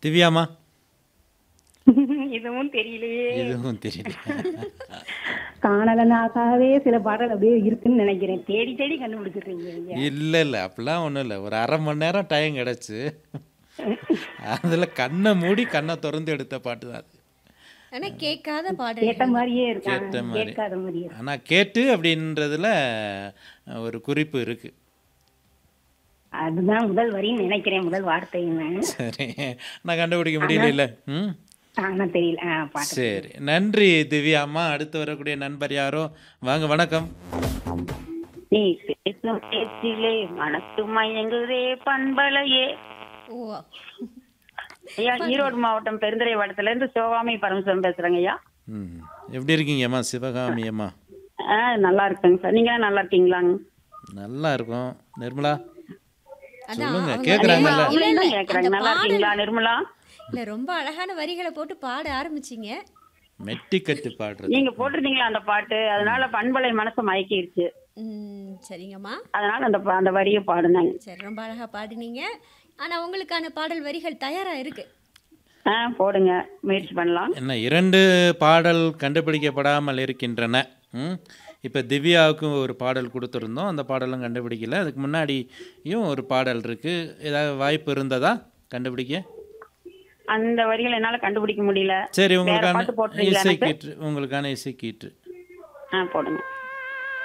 திவ்யாம்மா இதுவும் தெரியலையே இதுவும் தெரியல காணலனாகவே சில பாடல் அப்படியே இருக்குன்னு நினைக்கிறேன் தேடி தேடி கண்டுபிடிச்சிருக்கீங்க நீங்க இல்லை இல்லை அப்படிலாம் ஒன்றும் இல்லை ஒரு அரை மணி நேரம் டைம் கிடச்சி அதில் கண்ணை மூடி கண்ணை திறந்து எடுத்த பாட்டு தான் அது ஆனா கேட்காத பாடல் கேட்ட மாதிரியே இருக்காங்க கேட்ட மாதிரி. கேட்காத மாதிரியே இருக்கு. ஆனால் கேட்டு அப்படின்றதுல ஒரு குறிப்பு இருக்குது அதுதான் முதல் வரின்னு நினைக்கிறேன் முதல் வார்த்தைன்னு சரி நான் கண்டுபிடிக்க முடியல ம் ஆனா தெரியல ஆ பாட்டு சரி நன்றி திவ்யா அம்மா அடுத்து வரக்கூடிய நண்பர் யாரோ வாங்க வணக்கம் நீ பேசும் பேச்சிலே மனசு மயங்குதே பண்பலையே ஓ ஐயா ஈரோடு மாவட்டம் பெருந்துறை வட்டத்துல இருந்து சிவகாமி பரமசிவம் பேசுறேங்க ஐயா ம் எப்படி இருக்கீங்க அம்மா சிவகாமி அம்மா ஆ நல்லா இருக்கேங்க சார் நீங்க நல்லா இருக்கீங்களாங்க நல்லா இருக்கும் நிர்மலா அதான் சொல்லுங்க அவங்க கேட்குறாங்கல்ல இல்ல, இல்ல, அவங்களும் கேக்குறாங்க அந்த நல்லா பாடல் இருக்கீங்களா நிர்மலா இல்ல ரொம்ப அழகான வரிகளை போட்டு பாட ஆரம்பிச்சீங்க மெட்டி கட்டு பாடுறது நீங்க போட்டிருந்தீங்களா அந்த பாட்டு அதனால பண்பலை மனசை மயக்கிருச்சு ம் சரிங்கம்மா அதனால அந்த பா- அந்த வரியை பாடுனாங்க சரி ரொம்ப அழகா பாடினீங்க ஆனா உங்களுக்கான பாடல் வரிகள் தயாரா இருக்கு ஆ போடுங்க முயற்சி பண்ணலாம் என்ன இரண்டு பாடல் கண்டுபிடிக்கப்படாமல் இருக்கின்றன ம் இப்போ திவ்யாவுக்கும் ஒரு பாடல் கொடுத்துருந்தோம் அந்த பாடலும் கண்டுபிடிக்கல அதுக்கு முன்னாடியும் ஒரு பாடல் இருக்குது ஏதாவது வாய்ப்பு இருந்ததா கண்டுபிடிக்க அந்த வரிகளை என்னால கண்டுபிடிக்க முடியல சரி வேற உங்களுக்கான பாட்டு போட்டுறீங்களா இசை எனக்கு? கீற்று உங்களுக்கான இசை கீற்று ஆ போடுங்க